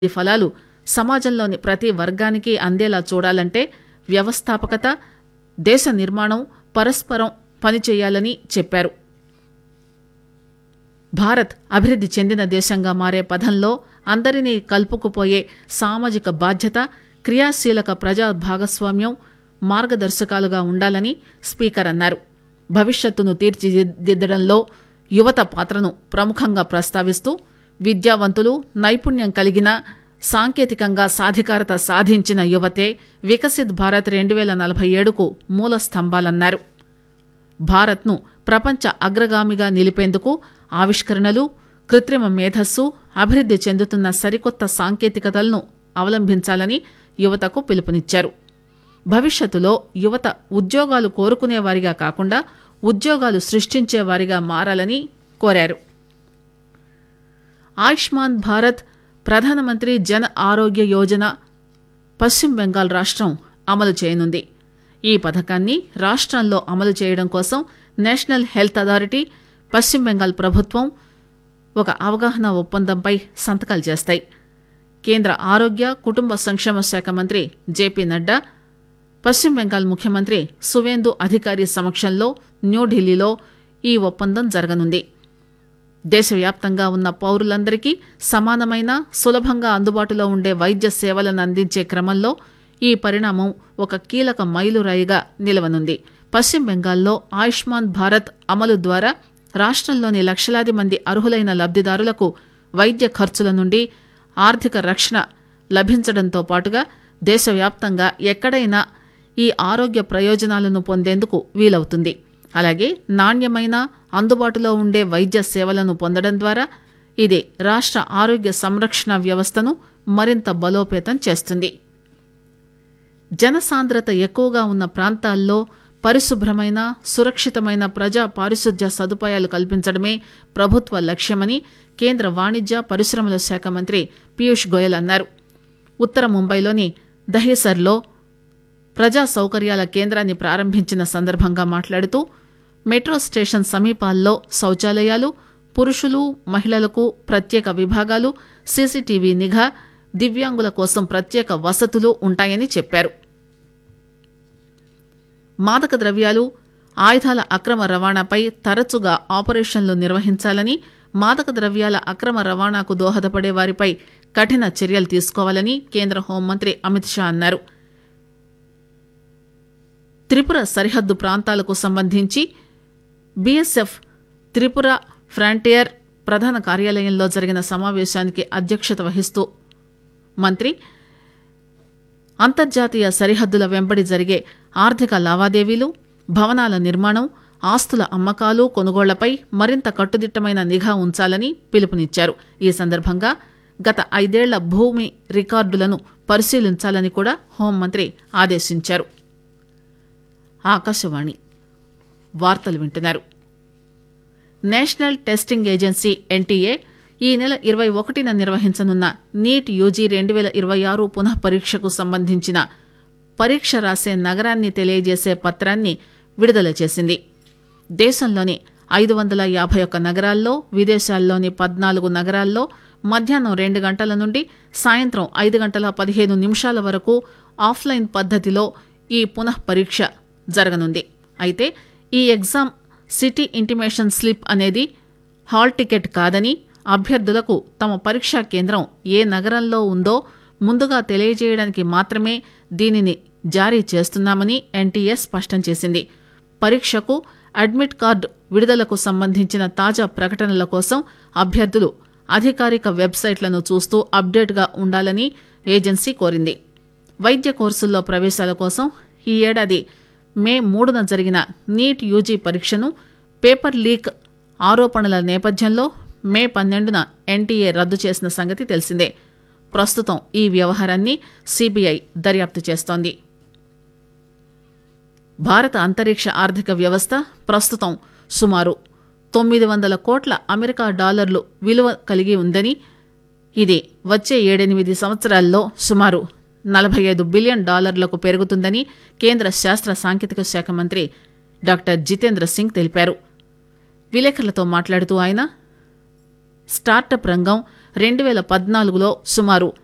ఈ ఫలాలు సమాజంలోని ప్రతి వర్గానికి అందేలా చూడాలంటే వ్యవస్థాపకత దేశ నిర్మాణం పరస్పరం పనిచేయాలని చెప్పారు భారత్ అభివృద్ది చెందిన దేశంగా మారే పథంలో అందరినీ కలుపుకుపోయే సామాజిక బాధ్యత క్రియాశీలక ప్రజా భాగస్వామ్యం మార్గదర్శకాలుగా ఉండాలని స్పీకర్ అన్నారు భవిష్యత్తును తీర్చిదిద్దడంలో యువత పాత్రను ప్రముఖంగా ప్రస్తావిస్తూ విద్యావంతులు నైపుణ్యం కలిగిన సాంకేతికంగా సాధికారత సాధించిన యువతే వికసిత్ భారత్ రెండు వేల నలభై ఏడుకు మూల స్తంభాలన్నారు భారత్ను ప్రపంచ అగ్రగామిగా నిలిపేందుకు ఆవిష్కరణలు కృత్రిమ మేధస్సు అభివృద్ది చెందుతున్న సరికొత్త సాంకేతికతలను అవలంబించాలని యువతకు పిలుపునిచ్చారు భవిష్యత్తులో యువత ఉద్యోగాలు కోరుకునేవారిగా కాకుండా ఉద్యోగాలు సృష్టించేవారిగా మారాలని కోరారు ఆయుష్మాన్ భారత్ ప్రధానమంత్రి జన ఆరోగ్య యోజన పశ్చిమ బెంగాల్ రాష్ట్రం అమలు చేయనుంది ఈ పథకాన్ని రాష్ట్రంలో అమలు చేయడం కోసం నేషనల్ హెల్త్ అథారిటీ పశ్చిమ బెంగాల్ ప్రభుత్వం ఒక అవగాహన ఒప్పందంపై సంతకాలు చేస్తాయి కేంద్ర ఆరోగ్య కుటుంబ సంక్షేమ శాఖ మంత్రి జేపీ నడ్డా పశ్చిమ బెంగాల్ ముఖ్యమంత్రి సువేందు అధికారి సమక్షంలో న్యూఢిల్లీలో ఈ ఒప్పందం జరగనుంది దేశవ్యాప్తంగా ఉన్న పౌరులందరికీ సమానమైన సులభంగా అందుబాటులో ఉండే వైద్య సేవలను అందించే క్రమంలో ఈ పరిణామం ఒక కీలక మైలురాయిగా నిలవనుంది పశ్చిమ బెంగాల్లో ఆయుష్మాన్ భారత్ అమలు ద్వారా రాష్ట్రంలోని లక్షలాది మంది అర్హులైన లబ్దిదారులకు వైద్య ఖర్చుల నుండి ఆర్థిక రక్షణ లభించడంతో పాటుగా దేశవ్యాప్తంగా ఎక్కడైనా ఈ ఆరోగ్య ప్రయోజనాలను పొందేందుకు వీలవుతుంది అలాగే నాణ్యమైన అందుబాటులో ఉండే వైద్య సేవలను పొందడం ద్వారా ఇది రాష్ట్ర ఆరోగ్య సంరక్షణ వ్యవస్థను మరింత బలోపేతం చేస్తుంది జనసాంద్రత ఎక్కువగా ఉన్న ప్రాంతాల్లో పరిశుభ్రమైన సురక్షితమైన ప్రజా పారిశుధ్య సదుపాయాలు కల్పించడమే ప్రభుత్వ లక్ష్యమని కేంద్ర వాణిజ్య పరిశ్రమల శాఖ మంత్రి పీయూష్ గోయల్ అన్నారు ఉత్తర ముంబైలోని దహేసర్లో ప్రజా సౌకర్యాల కేంద్రాన్ని ప్రారంభించిన సందర్భంగా మాట్లాడుతూ మెట్రో స్టేషన్ సమీపాల్లో శౌచాలయాలు పురుషులు మహిళలకు ప్రత్యేక విభాగాలు సీసీటీవీ నిఘా దివ్యాంగుల కోసం ప్రత్యేక వసతులు ఉంటాయని చెప్పారు మాదక ద్రవ్యాలు ఆయుధాల అక్రమ రవాణాపై తరచుగా ఆపరేషన్లు నిర్వహించాలని మాదక ద్రవ్యాల అక్రమ రవాణాకు దోహదపడే వారిపై కఠిన చర్యలు తీసుకోవాలని కేంద్ర హోంమంత్రి అమిత్ షా అన్నారు త్రిపుర సరిహద్దు ప్రాంతాలకు సంబంధించి బీఎస్ఎఫ్ త్రిపుర ఫ్రాంటియర్ ప్రధాన కార్యాలయంలో జరిగిన సమావేశానికి అధ్యక్షత వహిస్తూ మంత్రి అంతర్జాతీయ సరిహద్దుల వెంబడి జరిగే ఆర్థిక లావాదేవీలు భవనాల నిర్మాణం ఆస్తుల అమ్మకాలు కొనుగోళ్లపై మరింత కట్టుదిట్టమైన నిఘా ఉంచాలని పిలుపునిచ్చారు ఈ సందర్భంగా గత ఐదేళ్ల భూమి రికార్డులను పరిశీలించాలని కూడా హోంమంత్రి ఆదేశించారు ఆకాశవాణి వార్తలు వింటున్నారు నేషనల్ టెస్టింగ్ ఏజెన్సీ ఎన్టీఏ ఈ నెల ఇరవై ఒకటిన నిర్వహించనున్న నీట్ యూజీ రెండు వేల ఇరవై ఆరు పునః పరీక్షకు సంబంధించిన పరీక్ష రాసే నగరాన్ని తెలియజేసే పత్రాన్ని విడుదల చేసింది దేశంలోని ఐదు వందల యాభై ఒక్క నగరాల్లో విదేశాల్లోని పద్నాలుగు నగరాల్లో మధ్యాహ్నం రెండు గంటల నుండి సాయంత్రం ఐదు గంటల పదిహేను నిమిషాల వరకు ఆఫ్లైన్ పద్ధతిలో ఈ పునః పరీక్ష జరగనుంది అయితే ఈ ఎగ్జామ్ సిటీ ఇంటిమేషన్ స్లిప్ అనేది హాల్ టికెట్ కాదని అభ్యర్థులకు తమ పరీక్షా కేంద్రం ఏ నగరంలో ఉందో ముందుగా తెలియజేయడానికి మాత్రమే దీనిని జారీ చేస్తున్నామని ఎన్టీఏ స్పష్టం చేసింది పరీక్షకు అడ్మిట్ కార్డు విడుదలకు సంబంధించిన తాజా ప్రకటనల కోసం అభ్యర్థులు అధికారిక వెబ్సైట్లను చూస్తూ అప్డేట్గా ఉండాలని ఏజెన్సీ కోరింది వైద్య కోర్సుల్లో ప్రవేశాల కోసం ఈ ఏడాది మే మూడున జరిగిన నీట్ యూజీ పరీక్షను పేపర్ లీక్ ఆరోపణల నేపథ్యంలో మే పన్నెండున ఎన్టీఏ రద్దు చేసిన సంగతి తెలిసిందే ప్రస్తుతం ఈ వ్యవహారాన్ని సీబీఐ దర్యాప్తు చేస్తోంది భారత అంతరిక్ష ఆర్థిక వ్యవస్థ ప్రస్తుతం సుమారు తొమ్మిది వందల కోట్ల అమెరికా డాలర్లు విలువ కలిగి ఉందని ఇది వచ్చే ఏడెనిమిది సంవత్సరాల్లో సుమారు నలభై ఐదు బిలియన్ డాలర్లకు పెరుగుతుందని కేంద్ర శాస్త్ర సాంకేతిక శాఖ మంత్రి డాక్టర్ జితేంద్ర సింగ్ తెలిపారు విలేకరులతో మాట్లాడుతూ ఆయన స్టార్టప్ రంగం రెండు వేల పద్నాలుగులో సుమారు